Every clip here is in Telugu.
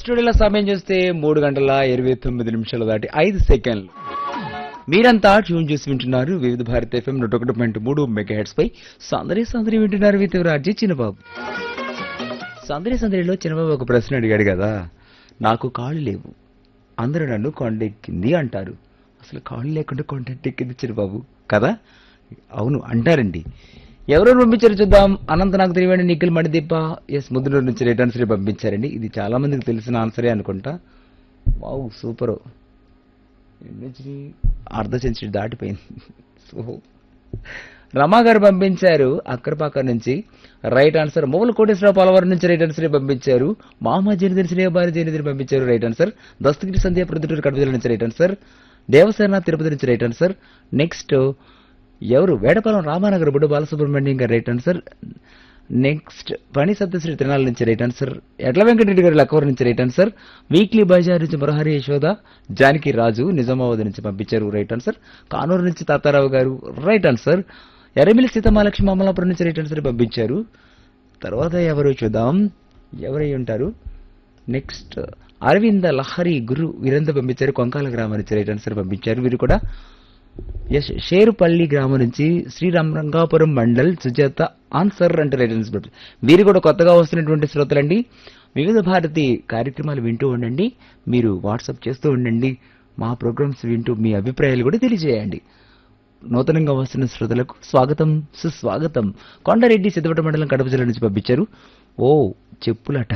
స్టూడియోలో సమయం చూస్తే మూడు గంటల ఇరవై తొమ్మిది నిమిషాలు దాటి ఐదు సెకండ్లు మీరంతా ట్యూన్ చేసి వింటున్నారు వివిధ భారత్ ఎఫ్ఎం నూట ఒకటి పాయింట్ మూడు మెగా హెడ్స్ పై సందరి సందరి వింటున్నారు విత్ రాజీ చిన్నబాబు సందరి సందరిలో చిన్నబాబు ఒక ప్రశ్న అడిగాడు కదా నాకు కాళ్ళు లేవు అందరూ నన్ను కొండెక్కింది అంటారు అసలు కాళ్ళు లేకుండా కొండెక్కింది చిన్నబాబు కదా అవును అంటారండి ఎవరెవరు పంపించారు చూద్దాం అనంత నాకు తెలియండి నిఖిల్ మణిదీప ఎస్ ముద్దునూరు నుంచి రిటర్న్ శ్రీ పంపించారండి ఇది చాలా మందికి తెలిసిన ఆన్సరే అనుకుంటా వావ్ సూపర్ ఎన్నొచ్చి అర్ధ సెంచరీ దాటిపోయింది సో రమా గారు పంపించారు అక్కరపాక నుంచి రైట్ ఆన్సర్ మూల కోటేశ్వరరావు పోలవరం నుంచి రైట్ ఆన్సర్ పంపించారు మామ జనిదిరి శ్రీయబారి జనిదిరి పంపించారు రైట్ ఆన్సర్ దస్తగిరి సంధ్య ప్రొద్దుటూరు కడప జిల్లా నుంచి రైట్ ఆన్సర్ దేవసేన తిరుపతి నుంచి రైట్ ఆన్సర్ నెక్స్ట్ ఎవరు వేడపాలెం రామానగర్ బుడ్డు బాలసుబ్రహ్మణ్యం గారు రైట్ ఆన్సర్ నెక్స్ట్ పని సత్యశ్రీ తిరణాల నుంచి రైట్ ఆన్సర్ ఎడ్ల వెంకటరెడ్డి గారు లక్కవరం నుంచి రైట్ ఆన్సర్ వీక్లీ బజార్ నుంచి మురహరి యశోద జానకి రాజు నిజామాబాద్ నుంచి పంపించారు రైట్ ఆన్సర్ కానూరు నుంచి తాతారావు గారు రైట్ ఆన్సర్ ఎర్రమిల్లి సీతమాలక్ష్మి అమలాపురం నుంచి రైట్ ఆన్సర్ పంపించారు తర్వాత ఎవరు చూద్దాం ఎవరై ఉంటారు నెక్స్ట్ అరవింద లహరి గురు వీరంతా పంపించారు కొంకాల గ్రామం నుంచి రైట్ ఆన్సర్ పంపించారు వీరు కూడా ఎస్ షేరుపల్లి గ్రామం నుంచి శ్రీరామ్ రంగాపురం మండల్ సుజాత ఆన్సర్ అంటే రైట్ ఆన్సర్ పంపించారు. వీరు కూడా కొత్తగా వస్తున్నటువంటి శ్రోతలండి వివిధ భారతి కార్యక్రమాలు వింటూ ఉండండి మీరు వాట్సాప్ చేస్తూ ఉండండి మా ప్రోగ్రామ్స్ వింటూ మీ అభిప్రాయాలు కూడా తెలియజేయండి నూతనంగా వస్తున్న శ్రోతలకు స్వాగతం సుస్వాగతం కొండారెడ్డి సిద్ధపట మండలం కడప జిల్లా నుంచి పంపించారు ఓ చెప్పులట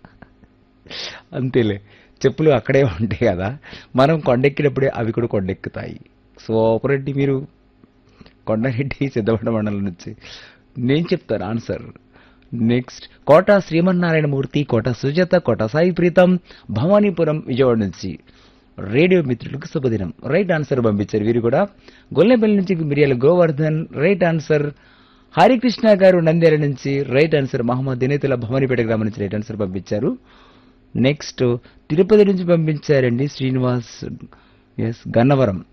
అంతేలే చెప్పులు అక్కడే ఉంటాయి కదా మనం కొండెక్కినప్పుడే అవి కూడా కొండెక్కుతాయి సూపర్ రెడ్డి మీరు కొండారెడ్డి సిద్ధపట మండలం నుంచి నేను చెప్తాను ఆన్సర్ నెక్స్ట్ కోట శ్రీమన్నారాయణమూర్తి కోట సుజాత కోట సాయి ప్రీతం భవానీపురం విజయవాడ నుంచి రేడియో మిత్రులకు శుభదినం రైట్ ఆన్సర్ పంపించారు వీరు కూడా గొల్లెపల్లి నుంచి మిరియాల గోవర్ధన్ రైట్ ఆన్సర్ హరికృష్ణ గారు నంద్యాల నుంచి రైట్ ఆన్సర్ మహమ్మద్ దినేతుల భవానీపేట గ్రామం నుంచి రైట్ ఆన్సర్ పంపించారు నెక్స్ట్ తిరుపతి నుంచి పంపించారండి శ్రీనివాస్ ఎస్ గన్నవరం